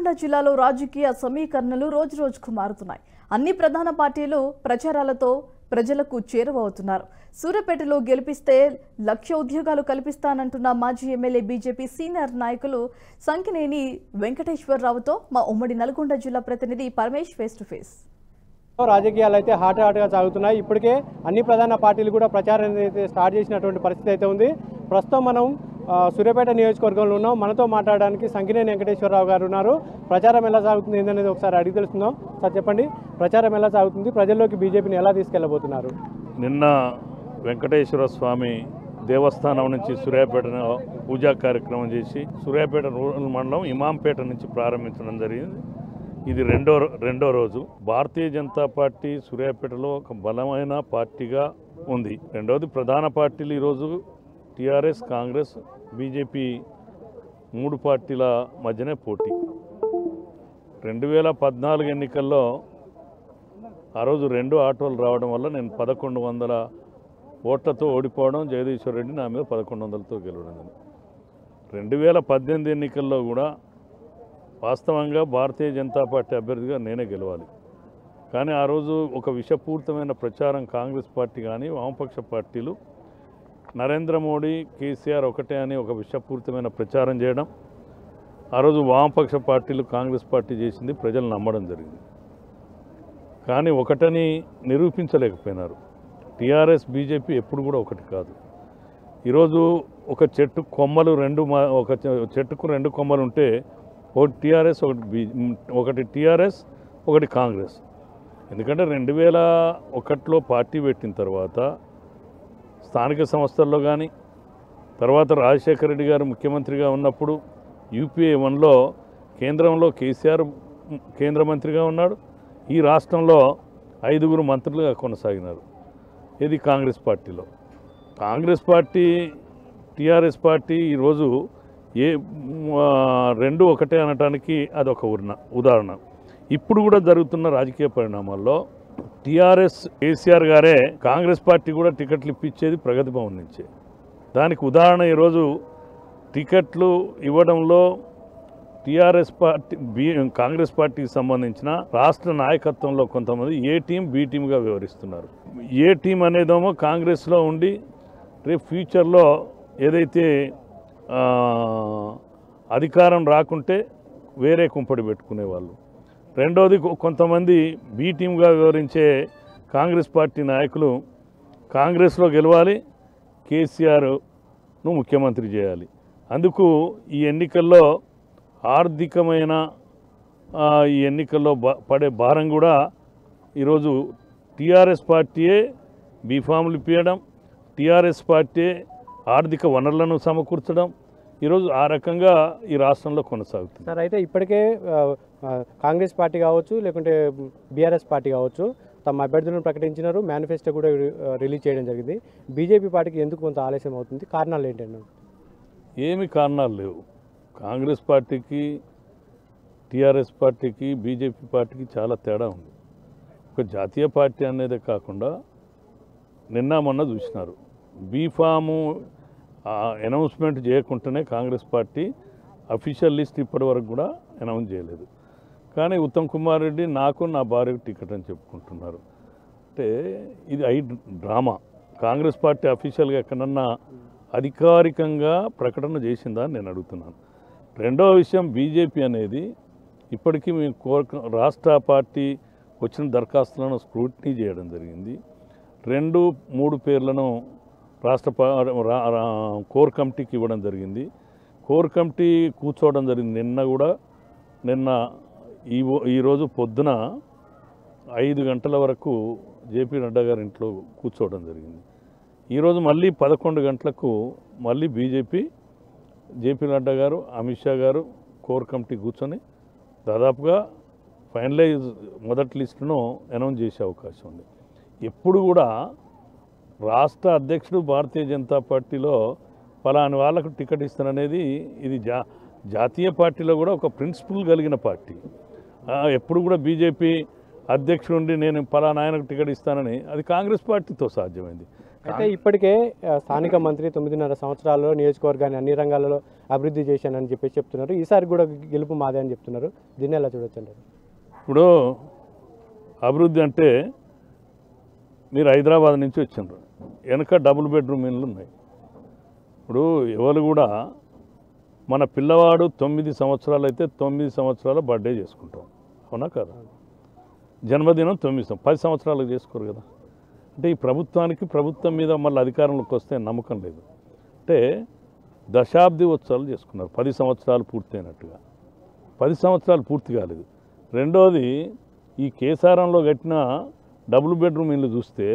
నల్గొండ జిల్లాలో రాజకీయ సమీకరణలు రోజు రోజుకు మారుతున్నాయి అన్ని ప్రధాన పార్టీలు ప్రచారాలతో ప్రజలకు చేరువవుతున్నారు సూర్యాపేటలో గెలిపిస్తే లక్ష ఉద్యోగాలు కల్పిస్తానంటున్న మాజీ ఎమ్మెల్యే బీజేపీ సీనియర్ నాయకులు సంకినేని వెంకటేశ్వరరావుతో మా ఉమ్మడి నల్గొండ జిల్లా ప్రతినిధి పరమేష్ ఫేస్ టు ఫేస్ రాజకీయాలు అయితే హాట్ హాట్గా సాగుతున్నాయి ఇప్పటికే అన్ని ప్రధాన పార్టీలు కూడా ప్రచారం అయితే స్టార్ట్ చేసినటువంటి పరిస్థితి అయితే ఉంది ప్రస్తుతం మనం ఆ, సూర్యాపేట నియోజకవర్గంలో ఉన్నాం మనతో మాట్లాడడానికి సంకినేని వెంకటేశ్వరరావు గారు ఉన్నారు ప్రచారం ఎలా సాగుతుంది ఏందనేది ఒకసారి అడిగి తెలుస్తుందాం సార్ చెప్పండి ప్రచారం ఎలా సాగుతుంది ప్రజల్లోకి బీజేపీని ఎలా తీసుకెళ్లబోతున్నారు నిన్న వెంకటేశ్వర స్వామి దేవస్థానం నుంచి సూర్యాపేట పూజా కార్యక్రమం చేసి సూర్యాపేట రూరల్ మండలం ఇమాంపేట నుంచి ప్రారంభించడం జరిగింది ఇది రెండో రెండో రోజు భారతీయ జనతా పార్టీ సూర్యాపేటలో ఒక బలమైన పార్టీగా ఉంది రెండవది ప్రధాన పార్టీలు ఈరోజు టీఆర్ఎస్ కాంగ్రెస్ బీజేపీ మూడు పార్టీల మధ్యనే పోటీ రెండు వేల పద్నాలుగు ఎన్నికల్లో ఆ రోజు రెండు ఆటోలు రావడం వల్ల నేను పదకొండు వందల ఓట్లతో ఓడిపోవడం జగదీశ్వర్ రెడ్డి నా మీద పదకొండు వందలతో గెలవడం జరిగింది. రెండు వేల పద్దెనిమిది ఎన్నికల్లో కూడా వాస్తవంగా భారతీయ జనతా పార్టీ అభ్యర్థిగా నేనే గెలవాలి కానీ ఆ రోజు ఒక విషపూరితమైన ప్రచారం కాంగ్రెస్ పార్టీ కానీ వామపక్ష పార్టీలు నరేంద్ర మోడీ కేసీఆర్ ఒకటే అని ఒక విషపూరితమైన ప్రచారం చేయడం ఆ రోజు వామపక్ష పార్టీలు కాంగ్రెస్ పార్టీ చేసింది ప్రజలు నమ్మడం జరిగింది కానీ ఒకటని నిరూపించలేకపోయినారు టీఆర్ఎస్ బీజేపీ ఎప్పుడు కూడా ఒకటి కాదు ఈరోజు ఒక చెట్టు కొమ్మలు రెండు మా- ఒక చె- చెట్టుకు రెండు కొమ్మలు ఉంటే ఒకటి టీఆర్ఎస్ ఒకటి బీ ఒకటి టీఆర్ఎస్ ఒకటి కాంగ్రెస్ ఎందుకంటే రెండు వేల ఒకటిలో పార్టీ పెట్టిన తర్వాత స్థానిక సంస్థల్లో కానీ తర్వాత రాజశేఖర రెడ్డి గారు ముఖ్యమంత్రిగా ఉన్నప్పుడు యూపీఏ వన్లో కేంద్రంలో కేసీఆర్ కేంద్ర మంత్రిగా ఉన్నాడు ఈ రాష్ట్రంలో ఐదుగురు మంత్రులుగా కొనసాగినారు ఇది కాంగ్రెస్ పార్టీలో కాంగ్రెస్ పార్టీ టీఆర్ఎస్ పార్టీ ఈరోజు ఏ ఆ, రెండు ఒకటే అనటానికి అదొక ఉదాహరణ ఉదాహరణ ఇప్పుడు కూడా జరుగుతున్న రాజకీయ పరిణామాల్లో టీఆర్ఎస్ కేసీఆర్ గారే కాంగ్రెస్ పార్టీ కూడా టికెట్లు ఇప్పించేది ప్రగతి భవన్ నుంచే దానికి ఉదాహరణ ఈరోజు టికెట్లు ఇవ్వడంలో టీఆర్ఎస్ పార్టీ బి కాంగ్రెస్ పార్టీకి సంబంధించిన రాష్ట్ర నాయకత్వంలో కొంతమంది ఏ టీం బి టీంగా వ్యవహరిస్తున్నారు ఏ టీం అనేదేమో కాంగ్రెస్లో ఉండి రేపు ఫ్యూచర్లో ఏదైతే ఆ, అధికారం రాకుంటే వేరే కుంపడి పెట్టుకునేవాళ్ళు రెండోది కొ- కొంతమంది బి టీంగా వివరించే కాంగ్రెస్ పార్టీ నాయకులు కాంగ్రెస్లో గెలవాలి కేసీఆర్ను ముఖ్యమంత్రి చేయాలి అందుకు ఈ ఎన్నికల్లో ఆర్థికమైన ఆ, ఈ ఎన్నికల్లో బ- పడే భారం కూడా ఈరోజు టీఆర్ఎస్ పార్టీయే బీఫామ్లు ఇప్పించడం టీఆర్ఎస్ పార్టీ ఆర్థిక వనరులను సమకూర్చడం ఈరోజు ఆ రకంగా ఈ రాష్ట్రంలో కొనసాగుతుంది సార్ అయితే ఇప్పటికే ఆ, ఆ, కాంగ్రెస్ పార్టీ కావచ్చు లేకుంటే బీఆర్ఎస్ పార్టీ కావచ్చు తమ అభ్యర్థులను ప్రకటించినారు మేనిఫెస్టో కూడా ఆ, రిలీజ్ చేయడం జరిగింది బీజేపీ పార్టీకి ఎందుకు కొంత ఆలస్యం అవుతుంది కారణాలు ఏంటండి ఏమి కారణాలు లేవు కాంగ్రెస్ పార్టీకి టీఆర్ఎస్ పార్టీకి బీజేపీ పార్టీకి చాలా తేడా ఉంది ఒక జాతీయ పార్టీ అనేదే కాకుండా నిన్న మొన్న చూసినారు బీఫాము అనౌన్స్మెంట్ చేయకుండానే కాంగ్రెస్ పార్టీ అఫీషియల్ లిస్ట్ ఇప్పటి వరకు కూడా అనౌన్స్ చేయలేదు కానీ ఉత్తమ్ కుమార్ రెడ్డి నాకు నా భార్యకు టికెట్ అని చెప్పుకుంటున్నారు అంటే ఇది ఐ డ్రామా కాంగ్రెస్ పార్టీ అఫీషియల్గా ఎక్కడన్నా అధికారికంగా ప్రకటన చేసిందా అని నేను అడుగుతున్నాను రెండవ విషయం బీజేపీ అనేది ఇప్పటికీ మేము కోర్ రాష్ట్ర పార్టీ వచ్చిన దరఖాస్తులను స్క్రూటినీ చేయడం జరిగింది రెండు మూడు పేర్లను రాష్ట్ర పా- రా- రా- కోర్ కమిటీకి ఇవ్వడం జరిగింది కోర్ కమిటీ కూర్చోవడం జరిగింది నిన్న కూడా నిన్న ఈ ఈరోజు పొద్దున ఐదు గంటల వరకు జేపీ నడ్డా గారి ఇంట్లో కూర్చోవడం జరిగింది ఈరోజు మళ్ళీ పదకొండు గంటలకు మళ్ళీ బీజేపీ జేపీ నడ్డా గారు అమిత్ షా గారు కోర్ కమిటీ కూర్చొని దాదాపుగా ఫైనలైజ్ మొదటి లిస్టును అనౌన్స్ చేసే అవకాశం ఉంది ఎప్పుడు కూడా రాష్ట్ర అధ్యక్షుడు భారతీయ జనతా పార్టీలో పలాని వాళ్ళకు టికెట్ ఇస్తాననేది ఇది జా జాతీయ పార్టీలో కూడా ఒక ప్రిన్సిపల్ కలిగిన పార్టీ ఆ, ఎప్పుడు కూడా బీజేపీ అధ్యక్షుడు ఉండి నేను పలానా ఆయనకు టికెట్ ఇస్తానని అది కాంగ్రెస్ పార్టీతో సాధ్యమైంది అయితే ఇప్పటికే ఆ, స్థానిక మంత్రి తొమ్మిదిన్నర సంవత్సరాల్లో నియోజకవర్గాన్ని అన్ని రంగాలలో అభివృద్ధి చేశానని చెప్పేసి చెప్తున్నారు ఈసారి కూడా గెలుపు మాదే అని చెప్తున్నారు దీన్ని ఎలా చూడొచ్చు అంటారు ఇప్పుడు అభివృద్ధి అంటే మీరు హైదరాబాద్ నుంచి వచ్చిండ్రు వెనక డబుల్ బెడ్రూమ్ ఇళ్ళు ఉన్నాయి ఇప్పుడు ఎవరు కూడా మన పిల్లవాడు తొమ్మిది సంవత్సరాలు అయితే తొమ్మిది సంవత్సరాల బర్త్డే చేసుకుంటాం అవునా కదా జన్మదినం తొమ్మిది సం- పది సంవత్సరాలకు చేసుకోరు కదా అంటే ఈ ప్రభుత్వానికి ప్రభుత్వం మీద మళ్ళీ అధికారంలోకి వస్తే నమ్మకం లేదు అంటే దశాబ్ది ఉత్సవాలు చేసుకున్నారు పది సంవత్సరాలు పూర్తయినట్టుగా పది సంవత్సరాలు పూర్తి కాలేదు రెండోది ఈ కేసారంలో కట్టిన డబుల్ బెడ్రూమ్ ఇల్లు చూస్తే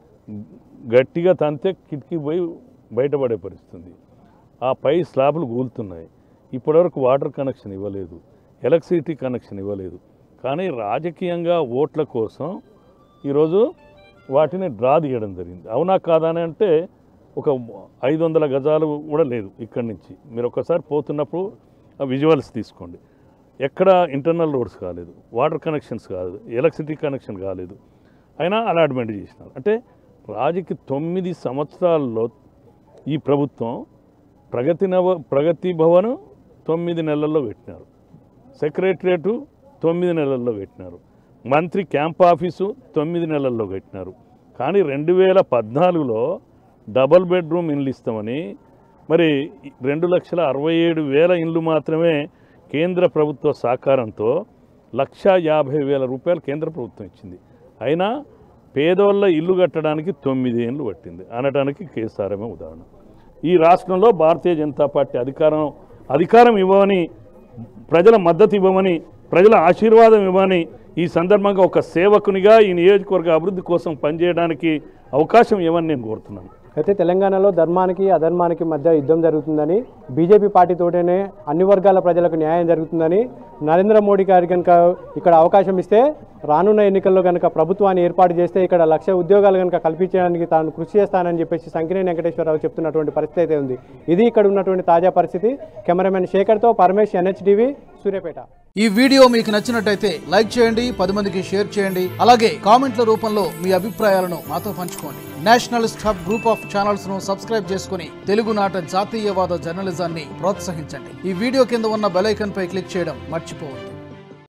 గట్టిగా తంతే కిటికీ పోయి బయటపడే పరిస్థితుంది ఆ పై స్లాబ్లు కూలుతున్నాయి ఇప్పటివరకు వాటర్ కనెక్షన్ ఇవ్వలేదు ఎలక్ట్రిసిటీ కనెక్షన్ ఇవ్వలేదు కానీ రాజకీయంగా ఓట్ల కోసం ఈరోజు వాటిని డ్రా తీయడం జరిగింది అవునా కాదా అని అంటే ఒక ఐదు వందల గజాలు కూడా లేదు ఇక్కడి నుంచి మీరు ఒకసారి పోతున్నప్పుడు ఆ విజువల్స్ తీసుకోండి ఎక్కడ ఇంటర్నల్ రోడ్స్ కాలేదు వాటర్ కనెక్షన్స్ కాలేదు ఎలక్ట్రిసిటీ కనెక్షన్ కాలేదు అయినా అలాట్మెంట్ చేసినారు అంటే రాజుకి తొమ్మిది సంవత్సరాల్లో ఈ ప్రభుత్వం ప్రగతి నవ ప్రగతి భవన్ తొమ్మిది నెలల్లో పెట్టినారు సెక్రటరియట్ తొమ్మిది నెలల్లో పెట్టినారు మంత్రి క్యాంప్ ఆఫీసు తొమ్మిది నెలల్లో పెట్టినారు కానీ రెండు వేల పద్నాలుగులో డబల్ బెడ్రూమ్ ఇండ్లు ఇస్తామని మరి రెండు లక్షల అరవై ఏడు వేల ఇండ్లు మాత్రమే కేంద్ర ప్రభుత్వ సహకారంతో లక్ష యాభై వేల రూపాయలు కేంద్ర ప్రభుత్వం ఇచ్చింది అయినా పేదోళ్ళ ఇల్లు కట్టడానికి తొమ్మిది ఏళ్ళు పట్టింది అనడానికి కేసీఆర్ఎమే ఉదాహరణ ఈ రాష్ట్రంలో భారతీయ జనతా పార్టీ అధికారం అధికారం ఇవ్వమని ప్రజల మద్దతు ఇవ్వమని ప్రజల ఆశీర్వాదం ఇవ్వమని ఈ సందర్భంగా ఒక సేవకునిగా ఈ నియోజకవర్గ అభివృద్ధి కోసం పనిచేయడానికి అవకాశం ఇవ్వని నేను కోరుతున్నాను అయితే తెలంగాణలో ధర్మానికి అధర్మానికి మధ్య యుద్ధం జరుగుతుందని బీజేపీ పార్టీతోటనే అన్ని వర్గాల ప్రజలకు న్యాయం జరుగుతుందని నరేంద్ర మోడీ గారి కనుక ఇక్కడ అవకాశం ఇస్తే రానున్న ఎన్నికల్లో కనుక ప్రభుత్వాన్ని ఏర్పాటు చేస్తే ఇక్కడ లక్ష ఉద్యోగాలు కనుక కల్పించడానికి తాను కృషి చేస్తానని చెప్పేసి సంకినేని వెంకటేశ్వరరావు చెప్తున్నటువంటి పరిస్థితి అయితే ఉంది ఇది ఇక్కడ ఉన్నటువంటి తాజా పరిస్థితి కెమెరామెన్ శేఖర్తో పరమేష్ ఎన్హెచ్డివి సూర్యాపేట ఈ వీడియో మీకు నచ్చినట్టయితే లైక్ చేయండి పది మందికి షేర్ చేయండి అలాగే కామెంట్ల రూపంలో మీ అభిప్రాయాలను మాతో పంచుకోండి nationalist hub group of channels ను సబ్స్క్రైబ్ చేసుకుని తెలుగునాట జాతీయవాద జర్నలిజాన్ని ప్రోత్సహించండి ఈ వీడియో కింద ఉన్న బెల్ ఐకాన్ పై క్లిక్ చేయడం మర్చిపోవద్దు